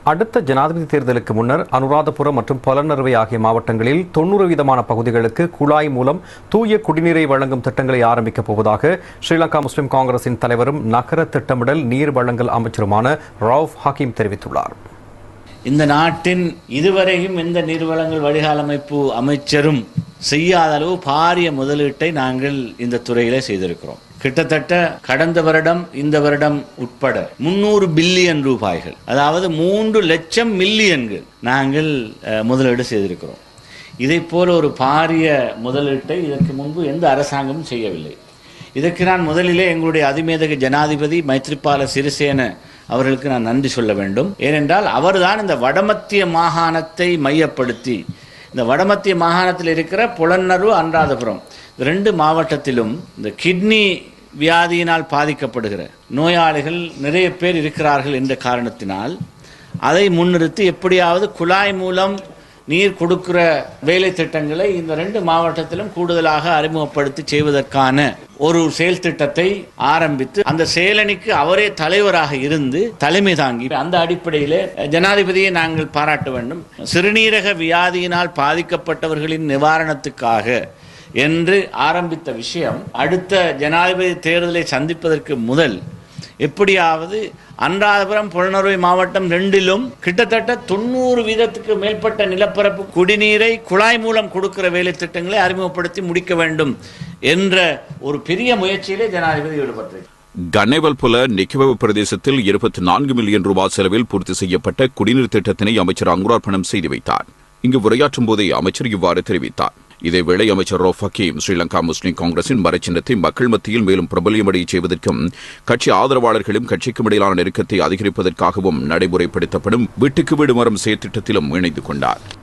அடுத்த ஜனாதிபதி தேர்தலுக்கு முன்னர் அனுராதபுரம் மற்றும் பொலன்னறுவை ஆகிய மாவட்டங்களில் தொண்ணூறு வீதமான பகுதிகளுக்கு குழாய் மூலம் தூய குடிநீரை வழங்கும் திட்டங்களை ஆரம்பிக்கப் போவதாக ஸ்ரீலங்கா முஸ்லிம் காங்கிரசின் தலைவரும் நகர திட்டமிடல் நீர் வழங்கல் அமைச்சருமான ரவுஃப் ஹக்கீம் தெரிவித்துள்ளார் இந்த நாட்டின் இதுவரையும் எந்த நீர்வளங்கள் வடிகால் அமைப்பு அமைச்சரும் செய்யாத அளவு பாரிய முதலீட்டை நாங்கள் இந்த துறையிலே செய்திருக்கிறோம் கிட்டத்தட்ட கடந்த வருடம் இந்த வருடம் உட்பட முன்னூறு பில்லியன் ரூபாய்கள் அதாவது மூன்று லட்சம் மில்லியன்கள் நாங்கள் அஹ், முதலீடு செய்திருக்கிறோம் இதை போல ஒரு பாரிய முதலீட்டை இதற்கு முன்பு எந்த அரசாங்கமும் செய்யவில்லை இதற்கு நான் முதலிலே எங்களுடைய அதிமேதக ஜனாதிபதி மைத்ரிபால சிறிசேன அவர்களுக்கு நான் நன்றி சொல்ல வேண்டும் ஏனென்றால் அவர்தான் இந்த வடமத்திய மாகாணத்தை மையப்படுத்தி இந்த வடமத்திய மாகாணத்தில் இருக்கிற புலன்னர்வு அன்றாதபுரம் இந்த ரெண்டு மாவட்டத்திலும் இந்த கிட்னி வியாதியினால் பாதிக்கப்படுகிற நோயாளிகள் நிறைய பேர் இருக்கிறார்கள் என்ற காரணத்தினால் அதை முன்னிறுத்தி எப்படியாவது குழாய் மூலம் நீர் கொடுக்கிற வேலை திட்டங்களை இந்த ரெண்டு மாவட்டத்திலும் கூடுதலாக அறிமுகப்படுத்தி செய்வதற்கான ஒரு செயல் திட்டத்தை ஆரம்பித்து அந்த செயலணிக்கு அவரே தலைவராக இருந்து தலைமை தாங்கி அந்த அடிப்படையிலே ஜனாதிபதியை நாங்கள் பாராட்ட வேண்டும் சிறுநீரக வியாதியினால் பாதிக்கப்பட்டவர்களின் நிவாரணத்துக்காக என்று ஆரம்பித்த விஷயம் அடுத்த ஜனாதிபதி தேர்தலை சந்திப்பதற்கு முதல் எப்படியாவது அன்றாதபுரம் புலனறுவை மாவட்டம் ரெண்டிலும் கிட்டத்தட்ட தொண்ணூறு வீதத்துக்கு மேற்பட்ட நிலப்பரப்பு குடிநீரை குழாய் மூலம் கொடுக்கிற வேலை திட்டங்களை அறிமுகப்படுத்தி முடிக்க வேண்டும் என்ற ஒரு பெரிய முயற்சியிலே ஜனாதிபதி ஈடுபட்டிருக்கிறார் கன்னைவல்புல நிக்கவவு பிரதேசத்தில் இருபத்தி நான்கு மில்லியன் ரூபாய் செலவில் பூர்த்தி செய்யப்பட்ட குடிநீர் திட்டத்தினை அமைச்சர் அங்குரார்ப்பணம் செய்து வைத்தார் இங்கு உரையாற்றும் போதே அமைச்சர் இவ்வாறு தெரிவித்தார் இதேவேளை அமைச்சர் ரோஃப் ஹக்கீம் ஸ்ரீலங்கா முஸ்லிம் காங்கிரசின் மரச்சின்னத்தை மக்கள் மத்தியில் மேலும் பிரபலியமடைய செய்வதற்கும் கட்சி ஆதரவாளர்களும் கட்சிக்கும் இடையிலான நெருக்கத்தை அதிகரிப்பதற்காகவும் நடைமுறைப்படுத்தப்படும் வீட்டுக்கு வீடு மரம் செயற்திட்டத்திலும் இணைந்து கொண்டார்